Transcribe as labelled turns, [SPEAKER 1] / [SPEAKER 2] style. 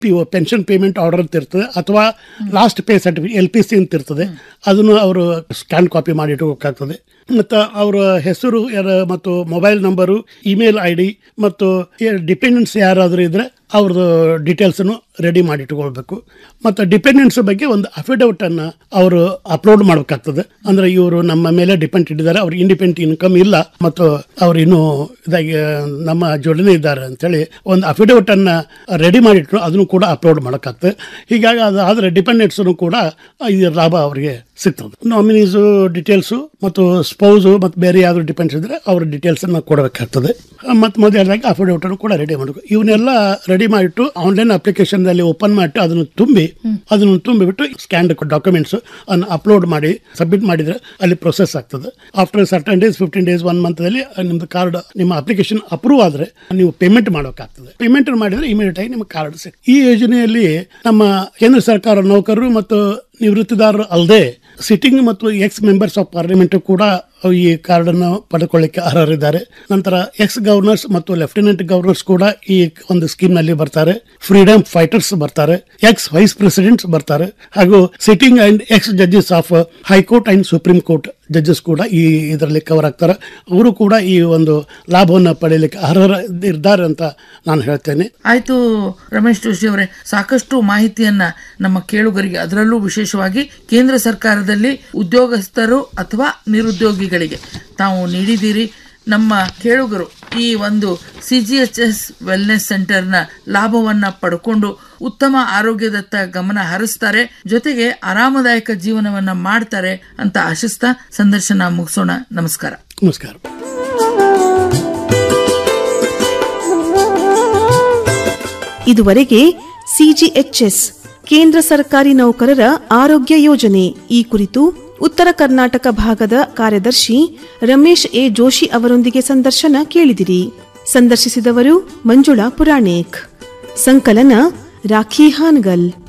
[SPEAKER 1] P O pension payment order ಅಂತ ಇರ್ತದೆ ಅಥವಾ last pay certificate L P C ಅಂತ ಇರ್ತದೆ ಅದನ್ನು ಅವರು ಸ್ಕ್ಯಾನ್ ಕಾಪಿ ಮಾಡಿ ಇಟ್ಕೋಬೇಕಾಗ್ತದೆ ಮತ್ತು ಅವರ ಹೆಸರು ಯಾರ ಮತ್ತು mobile number email I D ಮತ್ತು ಡಿಪೆಂಡೆನ್ಸ್ ಯಾರಾದರೂ ಇದ್ದರೆ ಅವ್ರದ್ದು ಡೀಟೇಲ್ಸನ್ನು ರೆಡಿ ಮಾಡಿ ಇಟ್ಕೊಳ್ಬೇಕು ಮತ್ತು ಡಿಪೆಂಡೆನ್ಸ್ ಬಗ್ಗೆ ಒಂದು ಅಫಿಡವಿಟನ್ನು ಅವರು ಅಪ್ಲೋಡ್ ಮಾಡಬೇಕಾಗ್ತದೆ ಅಂದರೆ ಇವರು ನಮ್ಮ ಮೇಲೆ ಡಿಪೆಂಡ್ ಇಟ್ಟಿದ್ದಾರೆ ಅವ್ರ ಇಂಡಿಪೆಂಡೆಂಟ್ ಇನ್ಕಮ್ ಇಲ್ಲ ಮತ್ತು ಅವ್ರು ಇನ್ನೂ ಇದಾಗಿ ನಮ್ಮ ಜೋಡಣೆ ಇದ್ದಾರೆ ಅಂತೇಳಿ ಒಂದು ಅಫಿಡವಿಟನ್ನು ರೆಡಿ ಮಾಡಿಟ್ಟು ಅದನ್ನು ಕೂಡ ಅಪ್ಲೋಡ್ ಮಾಡೋಕ್ಕಾಗ್ತದೆ ಹೀಗಾಗಿ ಅದಾದರೆ ಡಿಪೆಂಡೆಂಟ್ಸನ್ನು ಕೂಡ ಈ ಲಾಭ ಅವರಿಗೆ ಸಿಗ್ತದೆ ನಾಮಿನೀಸು ಡೀಟೇಲ್ಸು ಮತ್ತು ಸ್ಪೌಸು ಮತ್ತು ಬೇರೆ ಯಾವ್ದು ಡಿಪೆಂಡ್ಸ್ ಇದ್ದರೆ ಅವ್ರ ಡೀಟೇಲ್ಸನ್ನು ಕೊಡಬೇಕಾಗ್ತದೆ ಮತ್ತು ಮೊದಲಾಗಿ ಅಫಿಡವಿಟನ್ನು ಕೂಡ ರೆಡಿ ಮಾಡಬೇಕು ಇವನ್ನೆಲ್ಲ ರೆಡಿ ಮಾಡಿಟ್ಟು ಆನ್ಲೈನ್ ಅಪ್ಲಿಕೇಶನ್ದಲ್ಲಿ ಓಪನ್ ಮಾಡಿಟ್ಟು ಅದನ್ನು ತುಂಬಿ ಅದನ್ನು ತುಂಬಿಬಿಟ್ಟು ಸ್ಕ್ಯಾನ್ ಡಾಕ್ಯುಮೆಂಟ್ಸ್ ಅನ್ನು ಅಪ್ಲೋಡ್ ಮಾಡಿ ಸಬ್ಮಿಟ್ ಮಾಡಿದರೆ ಅಲ್ಲಿ ಪ್ರೊಸೆಸ್ ಆಗ್ತದೆ after certain days fifteen days one ಮಂತ್ದಲ್ಲಿ ನಿಮ್ಮದು ಕಾರ್ಡ್ ನಿಮ್ಮ ಅಪ್ಲಿಕೇಶನ್ ಅಪ್ರೂವ್ ಆದರೆ ನೀವು ಪೇಮೆಂಟ್ ಮಾಡೋಕ್ಕಾಗ್ತದೆ ಪೇಮೆಂಟ್ ಮಾಡಿದರೆ ಇಮಿಡಿಯೇಟ್ ಆಗಿ ನಿಮ್ಮ ಕಾರ್ಡ್ ಸಿಕ್ ಈ ಯೋಜನೆಯಲ್ಲಿ ನಮ್ಮ ಕೇಂದ್ರ ಸರ್ಕಾರ ನೌಕರರು ಮತ್ತು ನಿವೃತ್ತಿದಾರರು ಅಲ್ಲದೆ ಸಿಟ್ಟಿಂಗ್ ಮತ್ತು ಎಕ್ಸ್ ಮೆಂಬರ್ಸ್ ಆಫ್ ಪಾರ್ಲಿಮೆಂಟ್ ಕೂಡ ಈ ಕಾರ್ಡನ್ನು ಪಡೆದುಕೊಳ್ಳಿಕ್ಕೆ ಅರ್ಹರಿದ್ದಾರೆ ನಂತರ ಎಕ್ಸ್ ಗವರ್ನರ್ಸ್ ಮತ್ತು ಲೆಫ್ಟಿನೆಂಟ್ ಗವರ್ನರ್ಸ್ ಕೂಡ ಈ ಒಂದು ಸ್ಕೀಮ್ನಲ್ಲಿ ಬರ್ತಾರೆ ಫ್ರೀಡಮ್ ಫೈಟರ್ಸ್ ಬರ್ತಾರೆ ಎಕ್ಸ್ ವೈಸ್ ಪ್ರೆಸಿಡೆಂಟ್ಸ್ ಬರ್ತಾರೆ ಹಾಗೂ sitting and ex judges of high court and supreme court judges ಕೂಡ ಈ ಇದರಲ್ಲಿ ಕವರ್ ಆಗ್ತಾರೆ ಅವರು ಕೂಡ ಈ ಒಂದು ಲಾಭವನ್ನು ಪಡೆಯಲಿಕ್ಕೆ ಅರ್ಹರ ಇದ್ದಾರೆ ಅಂತ ನಾನು ಹೇಳ್ತೇನೆ
[SPEAKER 2] ಆಯ್ತು ರಮೇಶ್ ಜೋಶಿ ಅವರೇ ಸಾಕಷ್ಟು ಮಾಹಿತಿಯನ್ನ ನಮ್ಮ ಕೇಳುಗರಿಗೆ ಅದರಲ್ಲೂ ವಿಶೇಷವಾಗಿ ಕೇಂದ್ರ ಸರ್ಕಾರದಲ್ಲಿ ಉದ್ಯೋಗಸ್ಥರು ಅಥವಾ ನಿರುದ್ಯೋಗಿಗಳಿಗೆ ತಾವು ನೀಡಿದ್ದೀರಿ ನಮ್ಮ ಕೇಳುಗರು ಈ ಒಂದು C G H S wellness ಸೆಂಟರ್ನ ಲಾಭವನ್ನ ಪಡ್ಕೊಂಡು ಉತ್ತಮ ಆರೋಗ್ಯದತ್ತ ಗಮನ ಹರಿಸ್ತಾರೆ ಜೊತೆಗೆ ಆರಾಮದಾಯಕ ಜೀವನವನ್ನ ಮಾಡ್ತಾರೆ ಅಂತ ಆಶಿಸ್ತಾ ಸಂದರ್ಶನ ಮುಗಿಸೋಣ ನಮಸ್ಕಾರ
[SPEAKER 1] ನಮಸ್ಕಾರ
[SPEAKER 3] ಇದುವರೆಗೆ ಸಿಜಿಎಚ್ಎಸ್ ಕೇಂದ್ರ ಸರ್ಕಾರಿ ನೌಕರರ ಆರೋಗ್ಯ ಯೋಜನೆ ಈ ಕುರಿತು ಉತ್ತರ ಕರ್ನಾಟಕ ಭಾಗದ ಕಾರ್ಯದರ್ಶಿ ರಮೇಶ್ ಎ ಜೋಶಿ ಅವರೊಂದಿಗೆ ಸಂದರ್ಶನ ಕೇಳಿದಿರಿ ಸಂದರ್ಶಿಸಿದವರು ಮಂಜುಳಾ ಪುರಾಣಿಕ್ ಸಂಕಲನ ರಾಖಿ ಹಾನ್ಗಲ್